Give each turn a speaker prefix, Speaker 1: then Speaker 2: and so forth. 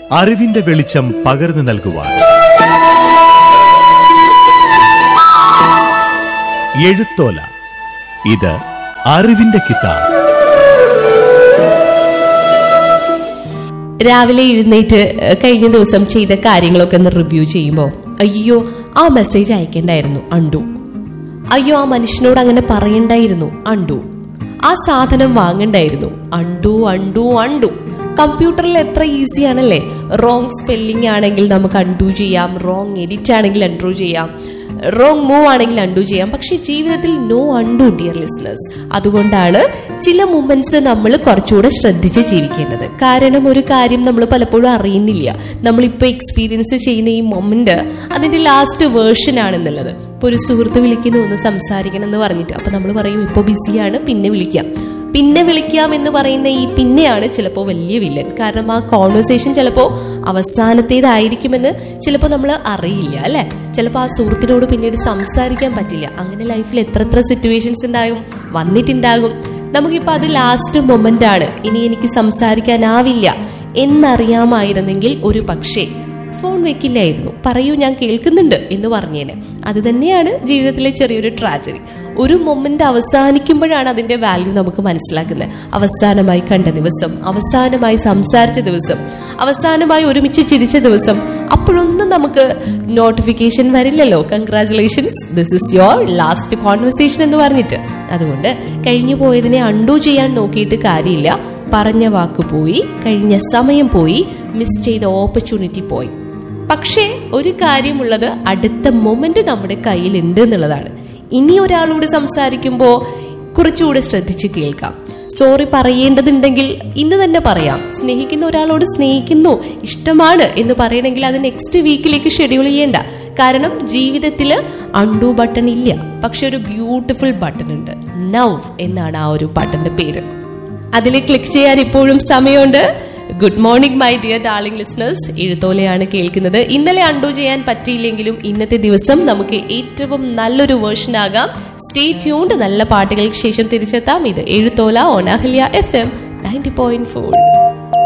Speaker 1: അറിവിന്റെ വെളിച്ചം പകർന്നു നൽകുവാൻ എഴുത്തോല ഇത് അറിവിന്റെ കിതാബ്
Speaker 2: രാവിലെ എഴുന്നേറ്റ് ഏഹ്, കഴിഞ്ഞ ദിവസം ചെയ്ത കാര്യങ്ങളൊക്കെ ഒന്ന് റിവ്യൂ ചെയ്യുമ്പോൾ അയ്യോ ആ മെസ്സേജ് അയക്കണ്ടായിരുന്നു അണ്ടു അയ്യോ ആ മനുഷ്യനോട് അങ്ങനെ പറയണ്ടായിരുന്നു അണ്ടു ആ സാധനം വാങ്ങണ്ടായിരുന്നു അണ്ടു അണ്ടു അണ്ടു കമ്പ്യൂട്ടറിൽ എത്ര ഈസി ആണല്ലേ റോങ് സ്പെല്ലിംഗ് ആണെങ്കിൽ നമുക്ക് അണ്ടു ചെയ്യാം റോങ് എഡിറ്റ് ആണെങ്കിൽ അൺഡു ചെയ്യാം റോങ് മൂവ് ആണെങ്കിൽ അണ്ടു ചെയ്യാം പക്ഷെ ജീവിതത്തിൽ നോ അണ്ടു ഡിയർ ലിസണേഴ്സ് അതുകൊണ്ടാണ് ചില മൂമെന്റ്സ് നമ്മൾ കുറച്ചുകൂടെ ശ്രദ്ധിച്ച് ജീവിക്കേണ്ടത് കാരണം ഒരു കാര്യം നമ്മൾ പലപ്പോഴും അറിയുന്നില്ല നമ്മളിപ്പോൾ എക്സ്പീരിയൻസ് ചെയ്യുന്ന ഈ മൊമെന്റ് അതിന്റെ ലാസ്റ്റ് വേർഷൻ ആണെന്നുള്ളത് ഇപ്പൊ ഒരു സുഹൃത്ത് വിളിക്കുന്നു ഒന്ന് സംസാരിക്കണം എന്ന് പറഞ്ഞിട്ട് അപ്പൊ നമ്മൾ പറയും ഇപ്പോൾ ബിസിയാണ് പിന്നെ വിളിക്കാം പിന്നെ വിളിക്കാം എന്ന് പറയുന്ന ഈ പിന്നെയാണ് ചിലപ്പോൾ വലിയ വില്ലൻ കാരണം ആ കോൺവെർസേഷൻ ചിലപ്പോൾ അവസാനത്തേതായിരിക്കുമെന്ന് ചിലപ്പോൾ നമ്മൾ അറിയില്ല അല്ലെ ചിലപ്പോൾ ആ സുഹൃത്തിനോട് പിന്നീട് സംസാരിക്കാൻ പറ്റില്ല അങ്ങനെ ലൈഫിൽ എത്ര എത്ര സിറ്റുവേഷൻസ് ഉണ്ടാകും വന്നിട്ടുണ്ടാകും നമുക്കിപ്പോൾ അത് ലാസ്റ്റ് മൊമെന്റ് ആണ് ഇനി എനിക്ക് സംസാരിക്കാനാവില്ല എന്നറിയാമായിരുന്നെങ്കിൽ ഒരു പക്ഷേ ഫോൺ വെക്കില്ലായിരുന്നു പറയൂ ഞാൻ കേൾക്കുന്നുണ്ട് എന്ന് പറഞ്ഞേനെ അത് തന്നെയാണ് ജീവിതത്തിലെ ചെറിയൊരു ട്രാജഡി ഒരു മൊമെന്റ് അവസാനിക്കുമ്പോഴാണ് അതിന്റെ വാല്യൂ നമുക്ക് മനസ്സിലാക്കുന്നത് അവസാനമായി കണ്ട ദിവസം അവസാനമായി സംസാരിച്ച ദിവസം അവസാനമായി ഒരുമിച്ച് ചിരിച്ച ദിവസം അപ്പോഴൊന്നും നമുക്ക് നോട്ടിഫിക്കേഷൻ വരില്ലല്ലോ congratulations this is your last conversation എന്ന് പറഞ്ഞിട്ട് അതുകൊണ്ട് കഴിഞ്ഞു പോയതിനെ അണ്ടു ചെയ്യാൻ നോക്കിയിട്ട് കാര്യമില്ല പറഞ്ഞ വാക്ക് പോയി കഴിഞ്ഞ സമയം പോയി മിസ് ചെയ്ത ഓപ്പർച്യൂണിറ്റി പോയി പക്ഷേ ഒരു കാര്യമുള്ളത് അടുത്ത മൊമെന്റ് നമ്മുടെ കയ്യിലുണ്ട് എന്നുള്ളതാണ് ഇനി ഒരാളോട് സംസാരിക്കുമ്പോൾ കുറച്ചുകൂടെ ശ്രദ്ധിച്ച് കേൾക്കാം സോറി പറയേണ്ടതുണ്ടെങ്കിൽ ഇന്ന് തന്നെ പറയാം സ്നേഹിക്കുന്ന ഒരാളോട് സ്നേഹിക്കുന്നു ഇഷ്ടമാണ് എന്ന് പറയണമെങ്കിൽ അത് നെക്സ്റ്റ് വീക്കിലേക്ക് ഷെഡ്യൂൾ ചെയ്യേണ്ട കാരണം ജീവിതത്തിൽ അണ്ടു ബട്ടൺ ഇല്ല പക്ഷെ ഒരു ബ്യൂട്ടിഫുൾ ബട്ടൺ ഉണ്ട് നവ് എന്നാണ് ആ ഒരു ബട്ടന്റെ പേര് അതിൽ ക്ലിക്ക് ചെയ്യാൻ ഇപ്പോഴും സമയമുണ്ട് good morning my dear darling listeners എഴുത്തോലെയാണ് കേൾക്കുന്നത് ഇന്നലെ അണ്ടു ചെയ്യാൻ പറ്റിയില്ലെങ്കിലും ഇന്നത്തെ ദിവസം നമുക്ക് ഏറ്റവും നല്ലൊരു വേർഷൻ ആകാം സ്റ്റേ ട്യൂൺഡ് നല്ല പാട്ടുകൾക്ക് ശേഷം തിരിച്ചെത്താം ഇത് എഴുത്തോല ഓണാഹല്യ F M ninety point four